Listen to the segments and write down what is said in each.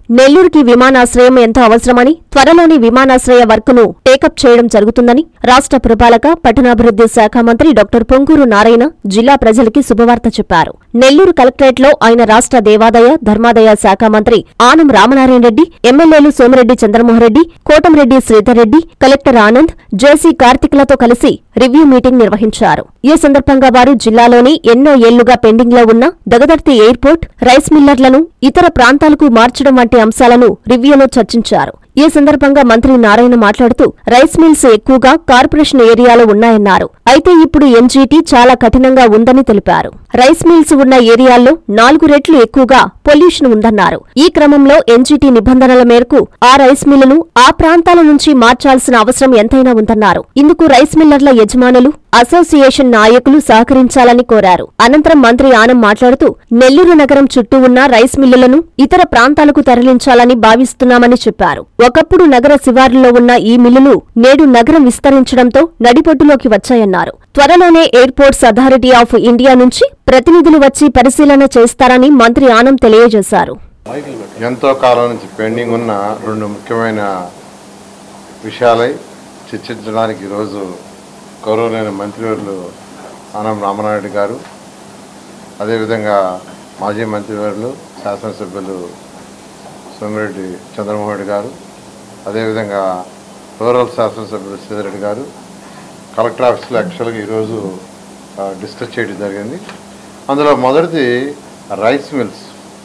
నెల్లూరుకి విమానాశ్రయం ఎంతో అవసరమని త్వరలోని విమానాశ్రయ వర్కును టేకప్ చేయడం జరుగుతుందని రాష్ట్ర పురపాలక పట్టణాభివృద్ధి శాఖ మంత్రి డాక్టర్ పొంగూరు నారాయణ జిల్లా ప్రజలకి శుభవార్త చెప్పారు నెల్లూరు కలెక్టరేట్లో ఆయన రాష్ట్ర దేవాదాయ ధర్మాదాయ శాఖ మంత్రి ఆనం రామనారాయణ రెడ్డి ఎమ్మెల్యేలు సోమిరెడ్డి చంద్రమోహన్ రెడ్డి కోటంరెడ్డి శ్రీధర్ రెడ్డి కలెక్టర్ ఆనంద్ జేసీ కార్తిక్లతో కలిసి రివ్యూ మీటింగ్ నిర్వహించారు ఈ సందర్భంగా వారు జిల్లాలోని ఎన్నో ఏళ్లుగా పెండింగ్ లో ఉన్న దగదర్తి ఎయిర్పోర్ట్ రైస్ మిల్లర్లను ఇతర ప్రాంతాలకు మార్చడం వంటి అంశాలను రివ్యూలో చర్చించారు ఈ సందర్భంగా మంత్రి నారాయణ మాట్లాడుతూ రైస్ మిల్స్ ఎక్కువగా కార్పొరేషన్ ఏరియాలో ఉన్నాయన్నారు అయితే ఇప్పుడు ఎన్జీటీ చాలా కఠినంగా ఉందని తెలిపారు రైస్ మిల్స్ ఉన్న ఏరియాల్లో నాలుగు రెట్లు ఎక్కువగా పొల్యూషన్ ఉందన్నారు ఈ క్రమంలో ఎన్జీటీ నిబంధనల మేరకు ఆ రైస్ మిల్లును ఆ ప్రాంతాల నుంచి మార్చాల్సిన అవసరం ఎంతైనా ఉందన్నారు ఇందుకు రైస్ మిల్లర్ల యజమానులు అసోసియేషన్ నాయకులు సహకరించాలని కోరారు అనంతరం మంత్రి ఆనం మాట్లాడుతూ నెల్లూరు నగరం చుట్టూ ఉన్న రైస్ మిల్లులను ఇతర ప్రాంతాలకు తరలించాలని భావిస్తున్నామని చెప్పారు ఒకప్పుడు నగర శివారులో ఉన్న ఈ మిల్లులు నేడు నగరం విస్తరించడంతో నడిపొట్టులోకి వచ్చాయన్నారు త్వరలోనే ఎయిర్పోర్ట్స్ అథారిటీ ఆఫ్ ఇండియా నుంచి ప్రతినిధులు వచ్చి పరిశీలన చేస్తారని మంత్రి ఆనం తెలియజేశారు ఎంతో కాలం నుంచి పెండింగ్ ఉన్న రెండు ముఖ్యమైన విషయాలై చర్చించడానికి ఈరోజు గౌరవనీయ మంత్రివర్యులు ఆనం రామనాయుడు గారు అదేవిధంగా మాజీ మంత్రివర్యులు శాసనసభ్యులు సోమిరెడ్డి చంద్రమోహన్ రెడ్డి గారు అదేవిధంగా రూరల్ శాసనసభ్యులు శ్రీధరెడ్డి గారు కలెక్టర్ ఆఫీస్లో యాక్చువల్గా ఈరోజు ఆ, డిస్కస్ చేయడం జరిగింది అందులో మొదటిది రైస్ మిల్స్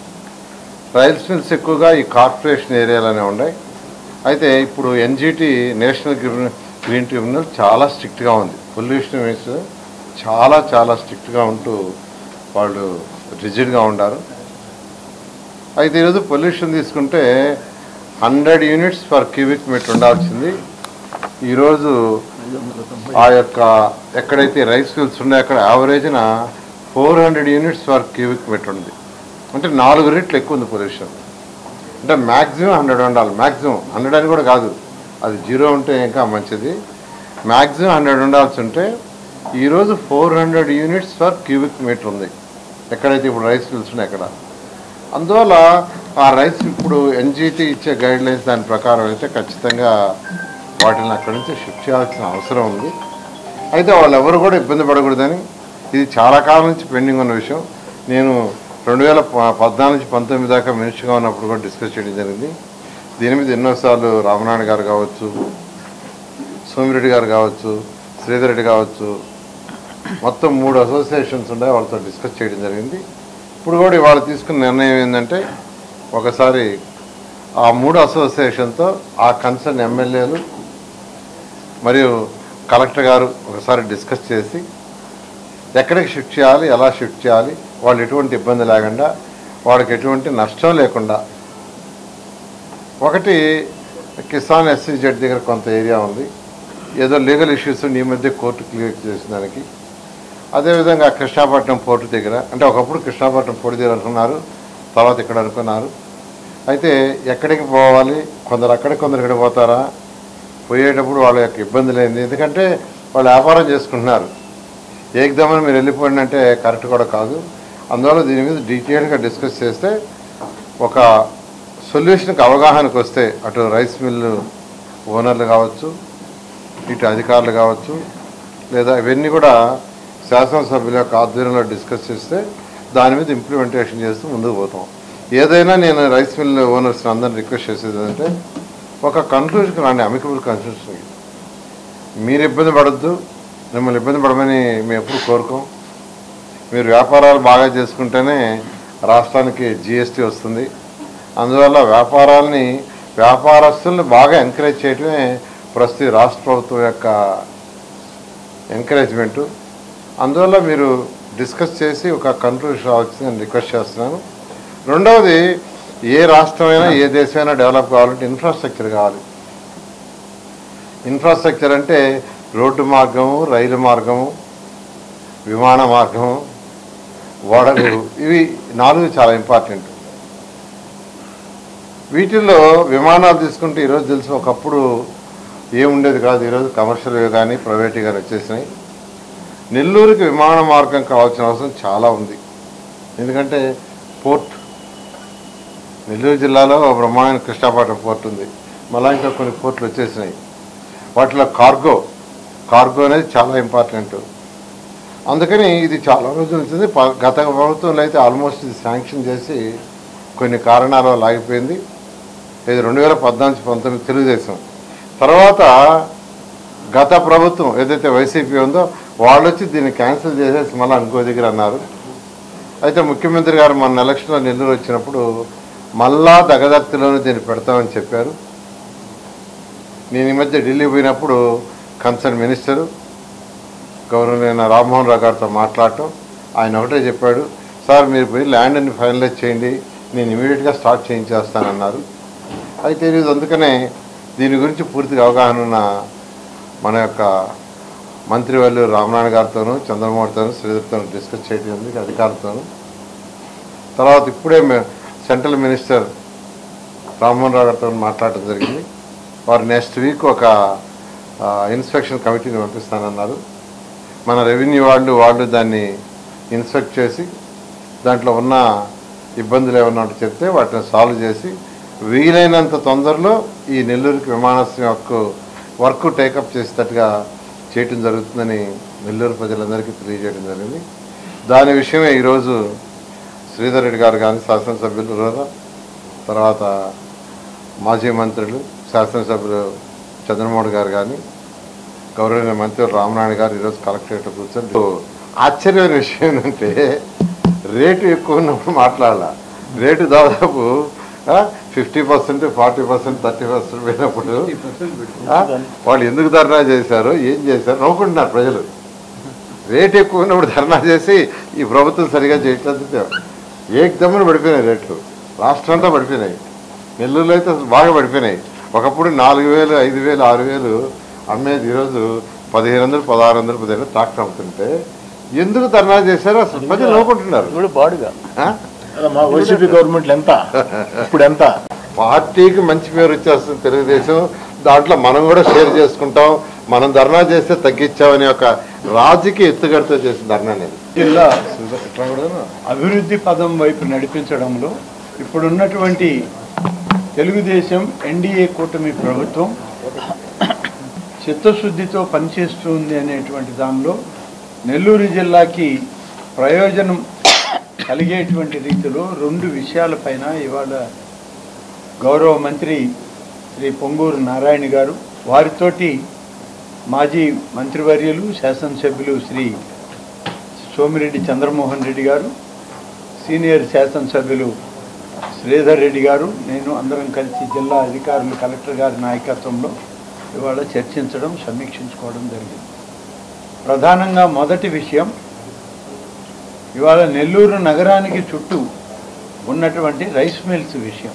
రైస్ మిల్స్ ఎక్కువగా ఈ కార్పొరేషన్ ఏరియాలోనే ఉన్నాయి అయితే ఇప్పుడు NGT national green green tribunal చాలా స్ట్రిక్ట్గా ఉంది పొల్యూషన్ మీన్స్ చాలా చాలా స్ట్రిక్ట్గా ఉంటూ వాళ్ళు రిజిడ్గా ఉండారు అయితే ఈరోజు పొల్యూషన్ తీసుకుంటే hundred units per cubic metre ఉండాల్సింది ఈరోజు ఆ యొక్క ఎక్కడైతే రైస్ మిల్స్ ఉన్నాయో అక్కడ యావరేజ్న four hundred units per cubic metre ఉంది అంటే నాలుగు రెట్లు ఎక్కువ ఉంది పొల్యూషన్ అంటే మ్యాక్సిమం హండ్రెడ్ ఉండాలి మ్యాక్సిమం హండ్రెడ్ అని కూడా కాదు అది జీరో ఉంటే ఇంకా మంచిది మ్యాక్సిమం హండ్రెడ్ ఉండాల్సి ఉంటే ఈరోజు four hundred units per cubic metre ఉంది ఎక్కడైతే ఇప్పుడు రైస్ మిల్స్ ఉన్నాయి అక్కడ అందువల్ల ఆ రైస్ ఇప్పుడు ఎన్జిటి ఇచ్చే గైడ్ లైన్స్ దాని ప్రకారం అయితే ఖచ్చితంగా వాటిని అక్కడి నుంచి షిఫ్ట్ చేయాల్సిన అవసరం ఉంది అయితే వాళ్ళు ఎవరు కూడా ఇబ్బంది పడకూడదని ఇది చాలా కాలం నుంచి పెండింగ్ ఉన్న విషయం నేను రెండు వేల ప- పద్నాలుగు నుంచి పంతొమ్మిది దాకా మినిస్టర్గా ఉన్నప్పుడు కూడా డిస్కస్ చేయడం జరిగింది దీని మీద ఎన్నోసార్లు రామనారాయణ గారు కావచ్చు సోమిరెడ్డి గారు కావచ్చు శ్రీధర్ రెడ్డి కావచ్చు మొత్తం మూడు అసోసియేషన్స్ ఉన్నాయి వాళ్ళతో డిస్కస్ చేయడం జరిగింది ఇప్పుడు కూడా ఇవాళ తీసుకున్న నిర్ణయం ఏంటంటే ఒకసారి ఆ మూడు అసోసియేషన్తో ఆ కన్సర్న్ ఎమ్మెల్యేలు మరియు కలెక్టర్ గారు ఒకసారి డిస్కస్ చేసి ఎక్కడికి షిఫ్ట్ చేయాలి ఎలా షిఫ్ట్ చేయాలి వాళ్ళు ఎటువంటి ఇబ్బంది లేకుండా వాళ్ళకి ఎటువంటి నష్టం లేకుండా ఒకటి కిసాన్ ఎస్సీ జడ్ దగ్గర కొంత ఏరియా ఉంది ఏదో లీగల్ ఇష్యూస్ ఈ మధ్య కోర్టు క్లియర్ చేసిన దానికి అదేవిధంగా కృష్ణాపట్నం పోర్టు దగ్గర అంటే ఒకప్పుడు కృష్ణాపట్నం పోర్టు దగ్గర అనుకున్నారు తర్వాత ఇక్కడ అనుకున్నారు అయితే ఎక్కడికి పోవాలి కొందరు అక్కడ కొందరు ఇక్కడ పోతారా పోయేటప్పుడు వాళ్ళ యొక్క ఇబ్బంది లేనిది ఎందుకంటే వాళ్ళు వ్యాపారం చేసుకుంటున్నారు ఏకదమని మీరు వెళ్ళిపోండి అంటే కరెక్ట్ కూడా కాదు అందువల్ల దీని మీద డీటెయిల్గా డిస్కస్ చేస్తే ఒక సొల్యూషన్కి అవగాహనకు వస్తే అటు రైస్ మిల్లు ఓనర్లు కావచ్చు ఇటు అధికారులు కావచ్చు లేదా ఇవన్నీ కూడా శాసనసభ్యుల యొక్క ఆధ్వర్యంలో డిస్కస్ చేస్తే దాని మీద ఇంప్లిమెంటేషన్ చేస్తూ ముందుకు పోతాం ఏదైనా నేను రైస్ మిల్ ఓనర్స్ని అందరిని రిక్వెస్ట్ చేసేది ఏంటంటే ఒక కన్క్లూజన్కి రాండి అమికబుల్ కన్క్లూషన్కి మీరు ఇబ్బంది పడద్దు మిమ్మల్ని ఇబ్బంది పడమని మేము ఎప్పుడు కోరుకోం మీరు వ్యాపారాలు బాగా చేసుకుంటేనే రాష్ట్రానికి జిఎస్టీ వస్తుంది అందువల్ల వ్యాపారాలని వ్యాపారస్తుల్ని బాగా ఎంకరేజ్ చేయడమే ప్రస్తుత రాష్ట్ర ప్రభుత్వం యొక్క ఎంకరేజ్మెంటు అందువల్ల మీరు డిస్కస్ చేసి ఒక కన్క్లూషన్ రావాల్సింది నేను రిక్వెస్ట్ చేస్తున్నాను రెండవది ఏ రాష్ట్రమైనా ఏ దేశమైనా డెవలప్ కావాలంటే ఇన్ఫ్రాస్ట్రక్చర్ కావాలి ఇన్ఫ్రాస్ట్రక్చర్ అంటే రోడ్డు మార్గము రైలు మార్గము విమాన మార్గము ఓడలు ఇవి నాలుగు చాలా ఇంపార్టెంట్ వీటిల్లో విమానాలు తీసుకుంటే ఈరోజు తెలిసి ఒకప్పుడు ఏముండేది కాదు ఈరోజు కమర్షియల్ కానీ ప్రైవేట్ కానీ వచ్చేసినాయి నెల్లూరుకి విమాన మార్గం కావాల్సిన అవసరం చాలా ఉంది ఎందుకంటే పోర్ట్ నెల్లూరు జిల్లాలో బ్రహ్మాండ కృష్ణాపట్నం పోర్ట్ ఉంది మళ్ళా ఇంకా కొన్ని పోర్ట్లు వచ్చేసినాయి వాటిలో కార్గో కార్గో అనేది చాలా ఇంపార్టెంట్ అందుకని ఇది చాలా రోజుల నుంచి ప- గత ప్రభుత్వంలో అయితే ఆల్మోస్ట్ ఇది శాంక్షన్ చేసి కొన్ని కారణాల వల్ల ఆగిపోయింది ఇది రెండు వేల పద్నాలుగు పంతొమ్మిది తెలుగుదేశం తర్వాత గత ప్రభుత్వం ఏదైతే వైసీపీ ఉందో వాళ్ళు వచ్చి దీన్ని క్యాన్సిల్ చేసేసి మళ్ళీ ఇంకో దగ్గర అన్నారు అయితే ముఖ్యమంత్రి గారు మన ఎలక్షన్లో నెల్లూరు వచ్చినప్పుడు మళ్ళా దగదర్తిలోనే దీన్ని పెడతామని చెప్పారు నేను ఈ మధ్య ఢిల్లీ పోయినప్పుడు కన్సర్న్ మినిస్టరు గౌరవనీయ రామ్మోహన్ రావు గారితో మాట్లాడటం ఆయన ఒకటే చెప్పాడు సార్ మీరు పోయి ల్యాండ్ని ఫైనలైజ్ చేయండి నేను ఇమీడియట్గా స్టార్ట్ చేయించేస్తానన్నారు అయితే ఇది అందుకనే దీని గురించి పూర్తిగా అవగాహన ఉన్న మన యొక్క మంత్రివర్యులు రామనారాయణ గారితోనూ చంద్రమోహన్తోనూ శ్రీధర్తో డిస్కస్ చేయడం ఉంది అధికారులతోనూ తర్వాత ఇప్పుడే మే- సెంట్రల్ మినిస్టర్ రామ్మోహన్ రావు గారితో మాట్లాడటం జరిగింది వారు నెక్స్ట్ వీక్ ఒక ఆ, ఇన్స్పెక్షన్ కమిటీని పంపిస్తానన్నారు మన రెవెన్యూ వాళ్ళు వాళ్ళు దాన్ని ఇన్స్పెక్ట్ చేసి దాంట్లో ఉన్న ఇబ్బందులు ఏమన్నా ఉంటే చెప్తే వాటిని సాల్వ్ చేసి వీలైనంత తొందరలో ఈ నెల్లూరుకి విమానాశ్రయం యొక్క వర్క్ టేకప్ చేసేటట్టుగా చేయటం జరుగుతుందని నెల్లూరు ప్రజలందరికీ తెలియజేయడం జరిగింది దాని విషయమే ఈరోజు శ్రీధర్ రెడ్డి గారు కానీ శాసనసభ్యులు రోజా తర్వాత మాజీ మంత్రులు శాసనసభ్యులు చంద్రమోహన్ గారు కానీ గౌరవనీయ మంత్రి రామనారాయణ గారు ఈరోజు కలెక్టరేట్ కూర్చొని ఆశ్చర్యమైన విషయం ఏంటంటే రేటు ఎక్కువ ఉన్నప్పుడు మాట్లాడాల రేటు దాదాపు fifty percent forty percent thirty percent పోయినప్పుడు ఆ, వాళ్ళు ఎందుకు ధర్నా చేశారు ఏం చేశారు నవ్వుకుంటున్నారు ప్రజలు రేట్ ఎక్కువ ఉన్నప్పుడు ధర్నా చేసి ఈ ప్రభుత్వం సరిగా చేయట్లేదు ఏకదమ్మని పడిపోయినాయి రేట్లు రాష్ట్రం అంతా పడిపోయినాయి నెల్లూరులో అయితే అసలు బాగా పడిపోయినాయి ఒకప్పుడు నాలుగు వేలు ఐదు వేలు ఆరు వేలు అమ్మేది ఈరోజు పదిహేను వందలు పదహారు వందలు పదిహేను ట్రాక్టర్ అమ్ముతుంటే ఎందుకు ధర్నా చేశారో అసలు ప్రజలు నవ్వుకుంటున్నారు ఇప్పుడు బాడుగా ఆ? మా వైసీపీ గవర్నమెంట్ ఎంత ఇప్పుడు ఎంత పార్టీకి మంచి పేరు వచ్చేస్తుంది తెలుగుదేశం దాంట్లో మనం కూడా షేర్ చేసుకుంటాం మనం ధర్నా చేస్తే తగ్గించామని ఒక రాజకీయ ఎత్తుగడతో చేసిన ధర్నా అనేది జిల్లా అభివృద్ధి పదం వైపు నడిపించడంలో ఇప్పుడున్నటువంటి తెలుగుదేశం ఎన్డీఏ కూటమి ప్రభుత్వం చిత్తశుద్ధితో పనిచేస్తుంది అనేటువంటి దానిలో నెల్లూరు జిల్లాకి ప్రయోజనం కలిగేటువంటి రీతిలో రెండు విషయాలపైన ఇవాళ గౌరవ మంత్రి శ్రీ పొంగూరు నారాయణ గారు వారితోటి మాజీ మంత్రివర్యులు శాసనసభ్యులు శ్రీ సోమిరెడ్డి చంద్రమోహన్ రెడ్డి గారు సీనియర్ శాసనసభ్యులు శ్రీధర్ రెడ్డి గారు నేను అందరం కలిసి జిల్లా అధికారులు కలెక్టర్ గారి నాయకత్వంలో ఇవాళ చర్చించడం సమీక్షించుకోవడం జరిగింది ప్రధానంగా మొదటి విషయం ఇవాళ నెల్లూరు నగరానికి చుట్టూ ఉన్నటువంటి రైస్ మిల్స్ విషయం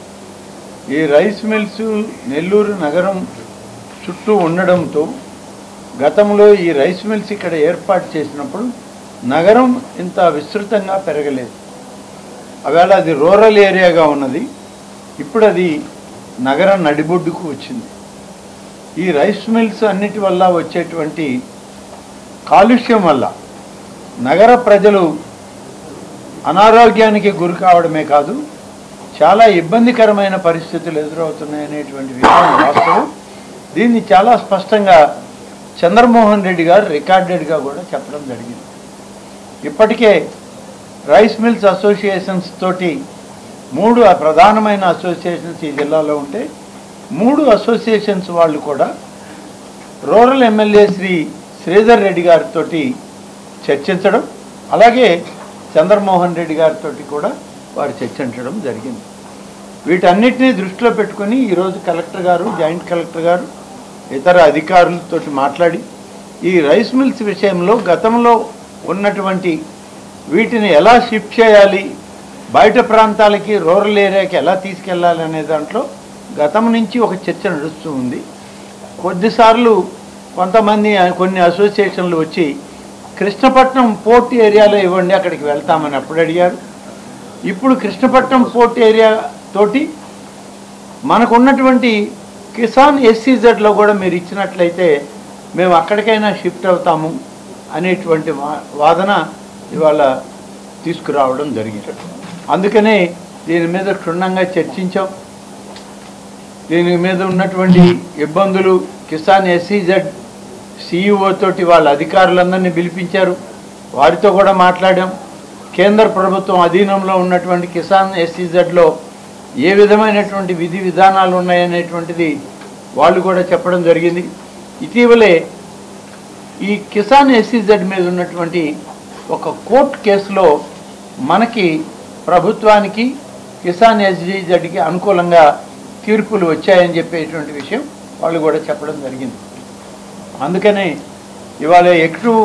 ఈ రైస్ మిల్స్ నెల్లూరు నగరం చుట్టూ ఉండడంతో గతంలో ఈ రైస్ మిల్స్ ఇక్కడ ఏర్పాటు చేసినప్పుడు నగరం ఇంత విస్తృతంగా పెరగలేదు అవేళ అది రూరల్ ఏరియాగా ఉన్నది ఇప్పుడు అది నగరం నడిబొడ్డుకు వచ్చింది ఈ రైస్ మిల్స్ అన్నిటి వల్ల వచ్చేటువంటి కాలుష్యం వల్ల నగర ప్రజలు అనారోగ్యానికి గురి కావడమే కాదు చాలా ఇబ్బందికరమైన పరిస్థితులు ఎదురవుతున్నాయనేటువంటి విషయం వాస్తవం దీన్ని చాలా స్పష్టంగా చంద్రమోహన్ రెడ్డి గారు రికార్డెడ్గా కూడా చెప్పడం జరిగింది ఇప్పటికే రైస్ మిల్స్ అసోసియేషన్స్ తోటి మూడు ప్రధానమైన అసోసియేషన్స్ ఈ జిల్లాలో ఉంటే మూడు అసోసియేషన్స్ వాళ్ళు కూడా రూరల్ ఎమ్మెల్యే శ్రీ శ్రీధర్ రెడ్డి గారితో చర్చించడం అలాగే చంద్రమోహన్ రెడ్డి గారితో కూడా వారు చర్చించడం జరిగింది వీటన్నిటినీ దృష్టిలో పెట్టుకొని ఈరోజు కలెక్టర్ గారు జాయింట్ కలెక్టర్ గారు ఇతర అధికారులతో మాట్లాడి ఈ రైస్ మిల్స్ విషయంలో గతంలో ఉన్నటువంటి వీటిని ఎలా షిఫ్ట్ చేయాలి బయట ప్రాంతాలకి రూరల్ ఏరియాకి ఎలా తీసుకెళ్ళాలి అనే దాంట్లో గతం నుంచి ఒక చర్చ నడుస్తూ ఉంది కొద్దిసార్లు కొంతమంది కొన్ని అసోసియేషన్లు వచ్చి కృష్ణపట్నం పోర్ట్ ఏరియాలో ఇవ్వండి అక్కడికి వెళ్తామని అప్పుడు అడిగారు ఇప్పుడు కృష్ణపట్నం పోర్ట్ ఏరియా తోటి మనకు ఉన్నటువంటి కిసాన్ ఎస్సీజెడ్లో కూడా మీరు ఇచ్చినట్లయితే మేము అక్కడికైనా షిఫ్ట్ అవుతాము అనేటువంటి వా- వాదన ఇవాళ తీసుకురావడం జరిగింది అందుకనే దీని మీద క్షుణ్ణంగా చర్చించాం దీని మీద ఉన్నటువంటి ఇబ్బందులు కిసాన్ ఎస్సీజెడ్ సిఇఓ తోటి వాళ్ళ అధికారులందరినీ పిలిపించారు వారితో కూడా మాట్లాడాం కేంద్ర ప్రభుత్వం అధీనంలో ఉన్నటువంటి కిసాన్ ఎస్సీజెడ్లో ఏ విధమైనటువంటి విధి విధానాలు ఉన్నాయనేటువంటిది వాళ్ళు కూడా చెప్పడం జరిగింది ఇటీవలే ఈ కిసాన్ ఎస్సీజెడ్ మీద ఉన్నటువంటి ఒక కోర్టు కేసులో మనకి ప్రభుత్వానికి కిసాన్ ఎస్సీజెడ్కి అనుకూలంగా తీర్పులు వచ్చాయని చెప్పేటువంటి విషయం వాళ్ళు కూడా చెప్పడం జరిగింది అందుకనే ఇవాళ ఎక్కువ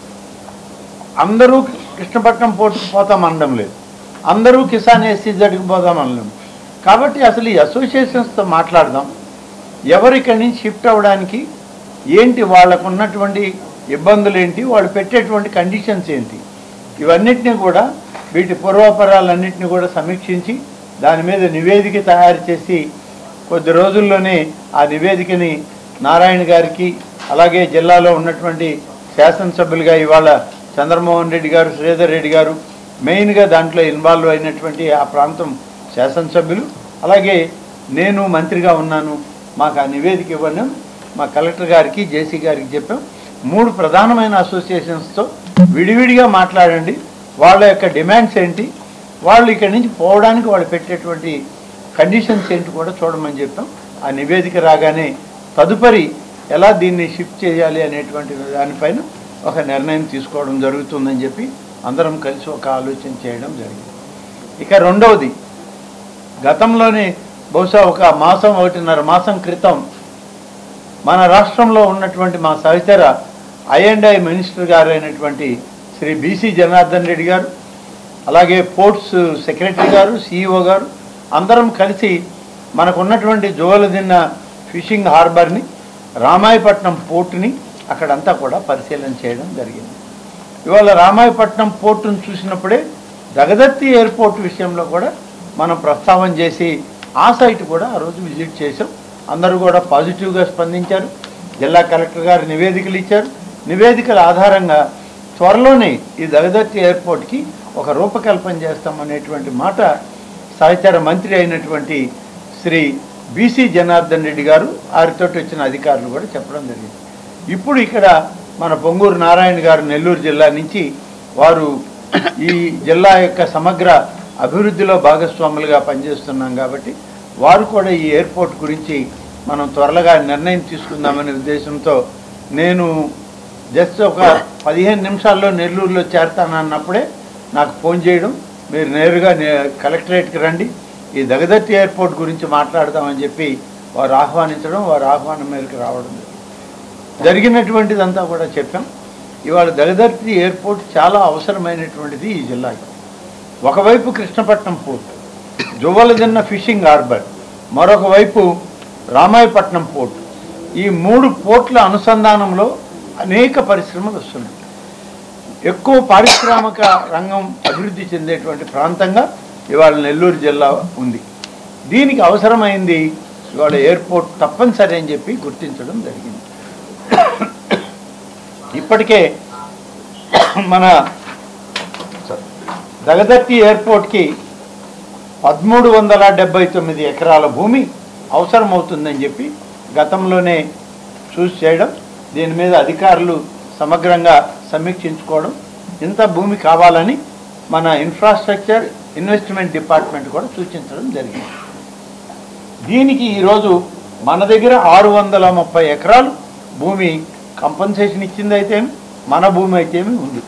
అందరూ కృష్ణపట్నం పోర్టుకు పోతాం అనడం లేదు అందరూ కిసాన్ ఎస్సీజెడ్కి పోదాం అనలేం కాబట్టి అసలు ఈ అసోసియేషన్స్తో మాట్లాడదాం ఎవరు ఇక్కడి నుంచి షిఫ్ట్ అవ్వడానికి ఏంటి వాళ్ళకు ఉన్నటువంటి ఇబ్బందులు ఏంటి వాళ్ళు పెట్టేటువంటి కండిషన్స్ ఏంటి ఇవన్నిటిని కూడా వీటి పూర్వాపరాలన్నింటినీ కూడా సమీక్షించి దాని మీద నివేదిక తయారు చేసి కొద్ది రోజుల్లోనే ఆ నివేదికని నారాయణ గారికి అలాగే జిల్లాలో ఉన్నటువంటి శాసనసభ్యులుగా ఇవాళ చంద్రమోహన్ రెడ్డి గారు శ్రీధర్ రెడ్డి గారు మెయిన్గా దాంట్లో ఇన్వాల్వ్ అయినటువంటి ఆ ప్రాంతం శాసనసభ్యులు అలాగే నేను మంత్రిగా ఉన్నాను మాకు ఆ నివేదిక ఇవ్వడం మా కలెక్టర్ గారికి జేసీ గారికి చెప్పాం మూడు ప్రధానమైన అసోసియేషన్స్తో విడివిడిగా మాట్లాడండి వాళ్ళ యొక్క డిమాండ్స్ ఏంటి వాళ్ళు ఇక్కడి నుంచి పోవడానికి వాళ్ళు పెట్టేటువంటి కండిషన్స్ ఏంటి కూడా చూడమని చెప్పాం ఆ నివేదిక రాగానే తదుపరి ఎలా దీన్ని షిఫ్ట్ చేయాలి అనేటువంటి దానిపైన ఒక నిర్ణయం తీసుకోవడం జరుగుతుందని చెప్పి అందరం కలిసి ఒక ఆలోచన చేయడం జరిగింది ఇక రెండవది గతంలోనే బహుశా ఒక మాసం ఒకటిన్నర మాసం క్రితం మన రాష్ట్రంలో ఉన్నటువంటి మా సహచర ఐఎండ్ఐ మినిస్టర్ గారు అయినటువంటి శ్రీ బీసీ జనార్దన్ రెడ్డి గారు అలాగే పోర్ట్స్ సెక్రటరీ గారు సిఇఓ గారు అందరం కలిసి మనకు ఉన్నటువంటి జోలదిన్న ఫిషింగ్ హార్బర్ని రామాయపట్నం పోర్టుని అక్కడంతా కూడా పరిశీలన చేయడం జరిగింది ఇవాళ రామాయపట్నం పోర్టును చూసినప్పుడే జగదత్తి ఎయిర్పోర్ట్ విషయంలో కూడా మనం ప్రస్తావన చేసి ఆ సైట్ కూడా ఆ రోజు విజిట్ చేసాం అందరూ కూడా పాజిటివ్గా స్పందించారు జిల్లా కలెక్టర్ గారు నివేదికలు ఇచ్చారు నివేదికల ఆధారంగా త్వరలోనే ఈ జగదత్తి ఎయిర్పోర్ట్కి ఒక రూపకల్పన చేస్తామనేటువంటి మాట సహచార మంత్రి అయినటువంటి శ్రీ బీసీ జనార్దన్ రెడ్డి గారు వారితోటి వచ్చిన అధికారులు కూడా చెప్పడం జరిగింది ఇప్పుడు ఇక్కడ మన పొంగూరు నారాయణ గారు నెల్లూరు జిల్లా నుంచి వారు ఈ జిల్లా యొక్క సమగ్ర అభివృద్ధిలో భాగస్వాములుగా పనిచేస్తున్నాం కాబట్టి వారు కూడా ఈ ఎయిర్పోర్ట్ గురించి మనం త్వరగా నిర్ణయం తీసుకుందామనే ఉద్దేశంతో నేను జస్ట్ ఒక పదిహేను నిమిషాల్లో నెల్లూరులో చేరతానన్నప్పుడే నాకు ఫోన్ చేయడం మీరు నేరుగా నే- కలెక్టరేట్కి రండి ఈ దగదత్తి ఎయిర్పోర్ట్ గురించి మాట్లాడదామని చెప్పి వారు ఆహ్వానించడం వారు ఆహ్వానం మేరకు రావడం జరిగింది. జరిగినటువంటిదంతా కూడా చెప్పాం ఇవాళ దగదర్తి ఎయిర్పోర్ట్ చాలా అవసరమైనటువంటిది ఈ జిల్లాకి ఒకవైపు Krishnapatnam port Juvvaladinne fishing harbour మరొక వైపు రామాయపట్నం పోర్ట్ ఈ మూడు పోర్ట్ల అనుసంధానంలో అనేక పరిశ్రమలు వస్తున్నాయి ఎక్కువ పారిశ్రామిక రంగం అభివృద్ధి చెందేటువంటి ప్రాంతంగా ఇవాళ నెల్లూరు జిల్లా ఉంది దీనికి అవసరమైంది ఇవాళ ఎయిర్పోర్ట్ తప్పనిసరి అని చెప్పి గుర్తించడం జరిగింది ఇప్పటికే మన దగదత్తి ఎయిర్పోర్ట్కి పదమూడు వందల డెబ్బై తొమ్మిది ఎకరాల భూమి అవసరమవుతుందని చెప్పి గతంలోనే చూసి చేయడం దీని మీద అధికారులు సమగ్రంగా సమీక్షించుకోవడం ఇంత భూమి కావాలని మన ఇన్ఫ్రాస్ట్రక్చర్ ఇన్వెస్ట్మెంట్ డిపార్ట్మెంట్ కూడా సూచించడం జరిగింది దీనికి ఈరోజు మన దగ్గర ఆరు వందల ముప్పై ఎకరాలు భూమి కంపన్సేషన్ ఇచ్చింది అయితే మన భూమి అయితే ఉంది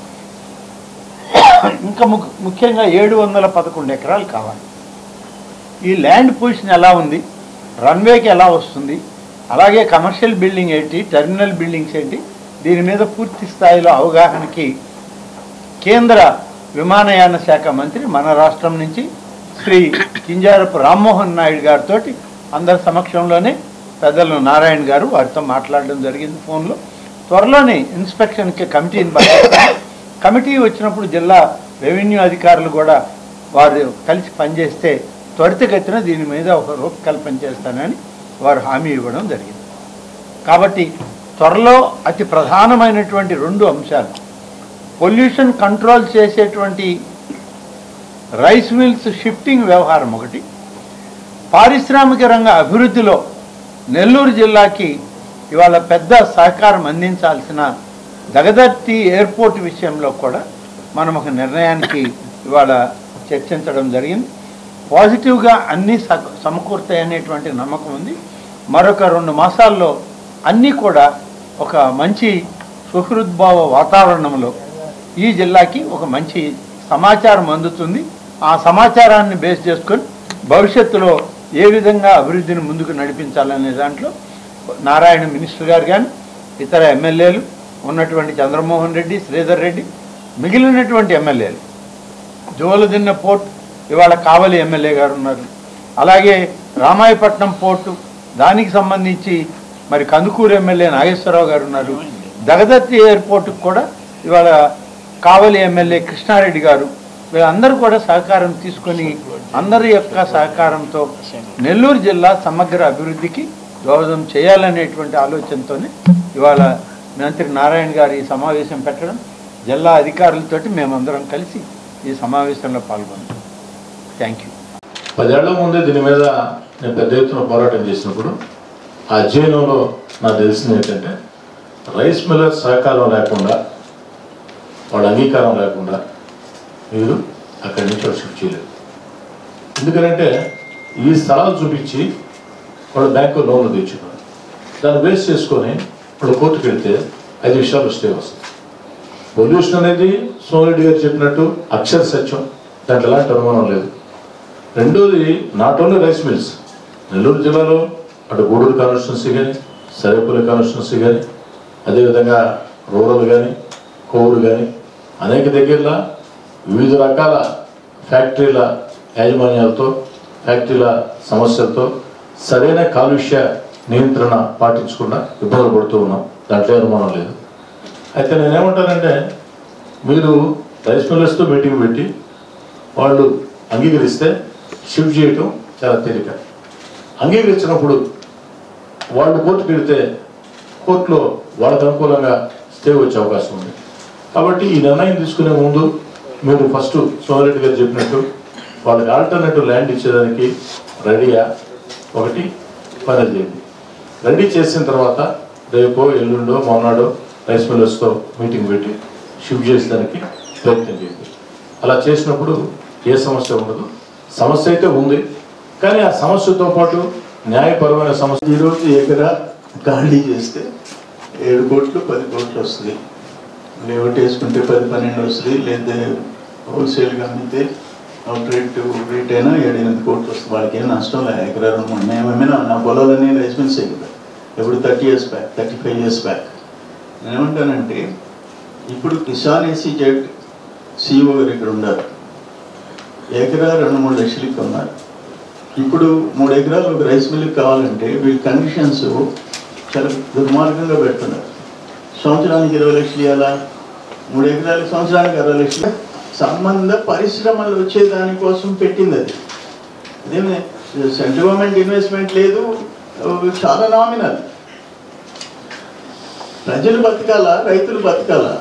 ఇంకా ము- ముఖ్యంగా ఏడు వందల పదకొండు ఎకరాలు కావాలి ఈ ల్యాండ్ పొజిషన్ ఎలా ఉంది రన్వేకి ఎలా వస్తుంది అలాగే కమర్షియల్ బిల్డింగ్ ఏంటి టెర్మినల్ బిల్డింగ్స్ ఏంటి దీని మీద పూర్తి స్థాయిలో అవగాహనకి కేంద్ర విమానయాన శాఖ మంత్రి మన రాష్ట్రం నుంచి శ్రీ కింజారపు రామ్మోహన్ నాయుడు గారితో అందరి సమక్షంలోనే పెద్దలు నారాయణ గారు వారితో మాట్లాడడం జరిగింది ఫోన్లో త్వరలోనే ఇన్స్పెక్షన్కి కమిటీని పంపిస్తాం కమిటీ వచ్చినప్పుడు జిల్లా రెవెన్యూ అధికారులు కూడా వారు కలిసి పనిచేస్తే త్వరితగతిన దీని మీద ఒక రూపకల్పన చేస్తానని వారు హామీ ఇవ్వడం జరిగింది కాబట్టి త్వరలో అతి ప్రధానమైనటువంటి రెండు అంశాలు పొల్యూషన్ కంట్రోల్ చేసేటువంటి రైస్ మిల్స్ షిఫ్టింగ్ వ్యవహారం ఒకటి పారిశ్రామిక రంగ అభివృద్ధిలో నెల్లూరు జిల్లాకి ఇవాళ పెద్ద సహకారం అందించాల్సిన దగదర్తి ఎయిర్పోర్ట్ విషయంలో కూడా మనం ఒక నిర్ణయానికి ఇవాళ చర్చించడం జరిగింది పాజిటివ్గా అన్నీ స- సమకూరుతాయనేటువంటి నమ్మకం ఉంది మరొక రెండు మాసాల్లో అన్నీ కూడా ఒక మంచి సుహృద్భావ వాతావరణంలో ఈ జిల్లాకి ఒక మంచి సమాచారం అందుతుంది ఆ సమాచారాన్ని బేస్ చేసుకొని భవిష్యత్తులో ఏ విధంగా అభివృద్ధిని ముందుకు నడిపించాలనే దాంట్లో నారాయణ మినిస్టర్ గారు కానీ ఇతర ఎమ్మెల్యేలు ఉన్నటువంటి చంద్రమోహన్ రెడ్డి శ్రీధర్ రెడ్డి మిగిలినటువంటి ఎమ్మెల్యేలు జోలదిన్న పోర్ట్ ఇవాళ కావలి ఎమ్మెల్యే గారు ఉన్నారు అలాగే రామాయపట్నం పోర్టు దానికి సంబంధించి మరి కందుకూరు ఎమ్మెల్యే నాగేశ్వరరావు గారు ఉన్నారు దగదత్తి ఎయిర్పోర్టుకు కూడా ఇవాళ కావలి ఎమ్మెల్యే కృష్ణారెడ్డి గారు వీళ్ళందరూ కూడా సహకారం తీసుకొని అందరి యొక్క సహకారంతో నెల్లూరు జిల్లా సమగ్ర అభివృద్ధికి దోహదం చేయాలనేటువంటి ఆలోచనతోనే ఇవాళ మంత్రి నారాయణ గారు ఈ సమావేశం పెట్టడం జిల్లా అధికారులతోటి మేమందరం కలిసి ఈ సమావేశంలో పాల్గొన్నాం థ్యాంక్ యూ పదేళ్ల ముందే దీని మీద నేను పెద్ద ఎత్తున పోరాటం చేసినప్పుడు ఆ అధ్యయనంలో నాకు తెలిసింది ఏంటంటే రైస్ మిల్లర్ సహకారం లేకుండా వాళ్ళ అంగీకారం లేకుండా మీరు అక్కడి నుంచి వాళ్ళు షిఫ్ట్ చేయలేరు ఎందుకంటే ఈ స్థలాలు చూపించి వాళ్ళు బ్యాంకు లోన్లు తెచ్చుకున్నారు దాన్ని బేస్ చేసుకొని వాళ్ళు కోర్టుకు వెళ్తే ఐదు విషయాలు స్టే వస్తుంది పొల్యూషన్ అనేది సోమిరెడ్డి గారు చెప్పినట్టు అక్షర సత్యం దాంట్లో ఎలాంటి అనుమానం లేదు రెండోది not only rice mills Nellore జిల్లాలో అటు గూడూరు కాన్స్టిట్యున్సీ కానీ సరేపల్లి కాన్స్టిట్యున్సీ కానీ అదేవిధంగా రూరల్ కానీ కోవూరు కానీ అనేక దగ్గరలో వివిధ రకాల ఫ్యాక్టరీల యాజమాన్యాలతో ఫ్యాక్టరీల సమస్యలతో సరైన కాలుష్య నియంత్రణ పాటించకుండా ఇబ్బందులు పడుతూ ఉన్నాం దాంట్లో అనుమానం లేదు అయితే నేనేమంటానంటే మీరు రైస్ మిల్లర్స్తో మీటింగ్ పెట్టి వాళ్ళు అంగీకరిస్తే షిఫ్ట్ చేయటం చాలా తేలిక అంగీకరించినప్పుడు వాళ్ళు కోర్టుకు వెళితే కోర్టులో వాళ్ళకు అనుకూలంగా స్టే వచ్చే అవకాశం ఉంది కాబట్టి ఈ నిర్ణయం తీసుకునే ముందు మీరు ఫస్ట్ సోమిరెడ్డి గారు చెప్పినట్టు వాళ్ళకి ఆల్టర్నేటివ్ ల్యాండ్ ఇచ్చేదానికి రెడీగా ఒకటి పని చేయండి రెడీ చేసిన తర్వాత రేపో ఎల్లుండో మొన్నాడో రైస్ మిల్లర్స్తో మీటింగ్ పెట్టి షిఫ్ట్ చేసేదానికి ప్రయత్నం చేయండి అలా చేసినప్పుడు ఏ సమస్య ఉండదు సమస్య అయితే ఉంది కానీ ఆ సమస్యతో పాటు న్యాయపరమైన సమస్య ఈరోజు ఎకరా ఖాళీ చేస్తే ఏడు కోట్లు పది కోట్లు వస్తుంది లేఅవుట్ వేసుకుంటే పది పన్నెండు వస్తుంది లేదా హోల్సేల్గా అమ్మితే అవుట్ రేట్ రేట్ అయినా ఏడు ఎనిమిది కోట్లు వస్తుంది వాళ్ళకి ఏం నష్టం లేదు ఎకరా రెండు మూడు మేమేమైనా నా పొలాలన్నీ రైస్ మిల్స్ కదా ఎప్పుడు thirty years back thirty five years back నేనేమంటానంటే ఇప్పుడు కిసాన్ ఏసీ జెడ్ సిఇఓ గారు ఇక్కడ ఉన్నారు ఎకరా రెండు మూడు లక్షలకి ఉన్నారు ఇప్పుడు మూడు ఎకరాలు ఒక రైస్ మిల్క్ కావాలంటే వీళ్ళ కండిషన్స్ చాలా దుర్మార్గంగా పెడుతున్నారు సంవత్సరానికి ఇరవై లక్షలు ఇవ్వాలా మూడు ఎకరాలకు సంవత్సరానికి అరవై లక్షలు సంబంధ పరిశ్రమలు వచ్చే దానికోసం పెట్టింది అది అదేమి సెంట్రల్ గవర్నమెంట్ ఇన్వెస్ట్మెంట్ లేదు చాలా నామినల్ ప్రజలు బతకాలా రైతులు బతకాలా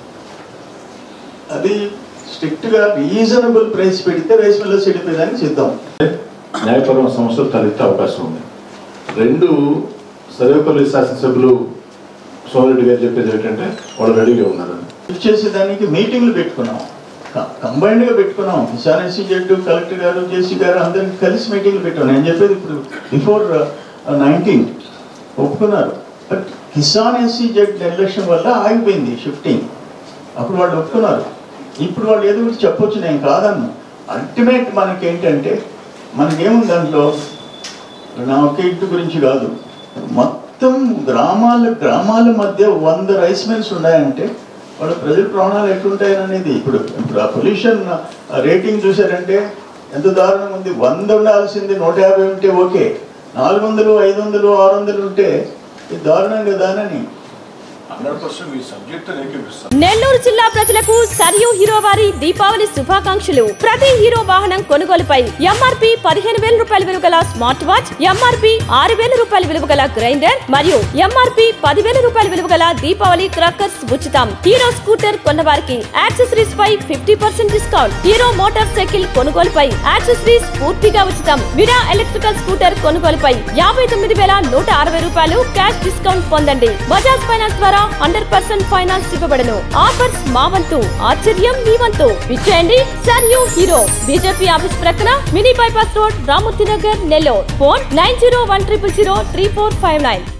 అది స్ట్రిక్ట్గా రీజనబుల్ ప్రైస్ పెడితే రైస్ మిల్లర్స్ వెళ్ళిపోయేదానికి సిద్ధం న్యాయపరమైన సమస్యలు తలెత్తే అవకాశం ఉంది రెండు సర్వేపల్లి శాసనసభ్యులు సోమిరెడ్డి గారు చెప్పేది ఏంటంటే వాళ్ళు రెడీగా ఉన్నారని లిఫ్ట్ చేసేదానికి మీటింగ్లు పెట్టుకున్నాం కంబైన్డ్ గా పెట్టుకున్నాం కిసాన్ ఎస్సీ జడ్డు కలెక్టర్ గారు జేసీ గారు అందరికి కలిసి మీటింగ్లు పెట్టాం నేను చెప్పేది ఇప్పుడు బిఫోర్ నైన్టీన్ ఒప్పుకున్నారు బట్ కిసాన్ ఎస్సీ జడ్ నిర్లక్ష్యం వల్ల ఆగిపోయింది షిఫ్టింగ్ అప్పుడు వాళ్ళు ఒప్పుకున్నారు ఇప్పుడు వాళ్ళు ఏదో ఒకటి చెప్పొచ్చు నేను కాదన్ను అల్టిమేట్ మనకి ఏంటంటే మనకేముంది దాంట్లో నా ఒక్క ఇంటి గురించి కాదు మొత్తం గ్రామాల గ్రామాల మధ్య వంద రైస్ మిల్స్ ఉన్నాయంటే వాళ్ళ ప్రజల ప్రాణాలు ఎట్లుంటాయనేది ఇప్పుడు ఇప్పుడు ఆ పొల్యూషన్ రేటింగ్ చూసారంటే ఎంత దారుణం ఉంది వంద ఉండాల్సింది నూట యాభై ఉంటే ఓకే నాలుగు వందలు ఐదు వందలు ఆరు వందలు ఉంటే ఇది దారుణం కదా అని హండ్రెడ్ పర్సెంట్ మీ సబ్జెక్ట్ ఏకీపిస్తాను నెల్లూరు జిల్లా ప్రజలకు సరియు హీరో వారి దీపావళి శుభాకాంక్షలు ప్రతి హీరో వాహనం కొనుగోలుపై ఎంఆర్పి పదిహేను వేల రూపాయల విలువ గల స్మార్ట్ వాచ్ ఎంఆర్పి ఆరు వేల రూపాయల విలువ గల గ్రైండర్ మరియు ఎంఆర్పి పదివేల రూపాయల విలువ గల దీపావళి క్రాకర్స్ ఉచితం హీరో స్కూటర్ కొన్నవారికి యాక్సెసరీస్ పై fifty percent discount Hero motorcycle కొనుగోలుపై యాక్సెసరీస్ పూర్తిగా ఉచితం విరా ఎలక్ట్రికల్ స్కూటర్ కొనుగోలుపై యాభై తొమ్మిది వేల నూట అరవై రూపాయలు క్యాష్ డిస్కౌంట్ పొందండి బజాజ్ ఫైనాన్స్ ద్వారా హండ్రెడ్ పర్సెంట్ ఫైనాన్స్ ఇవ్వబడను ఆఫర్స్ మా వంతు ఆశ్చర్యం మీ వంతు విచ్చేయండి సర్ యూ హీరో బీజేపీ ఆఫీస్ ప్రక్కన mini bypass road Ramurthy Nagar Nellore phone nine zero one triple zero three four five nine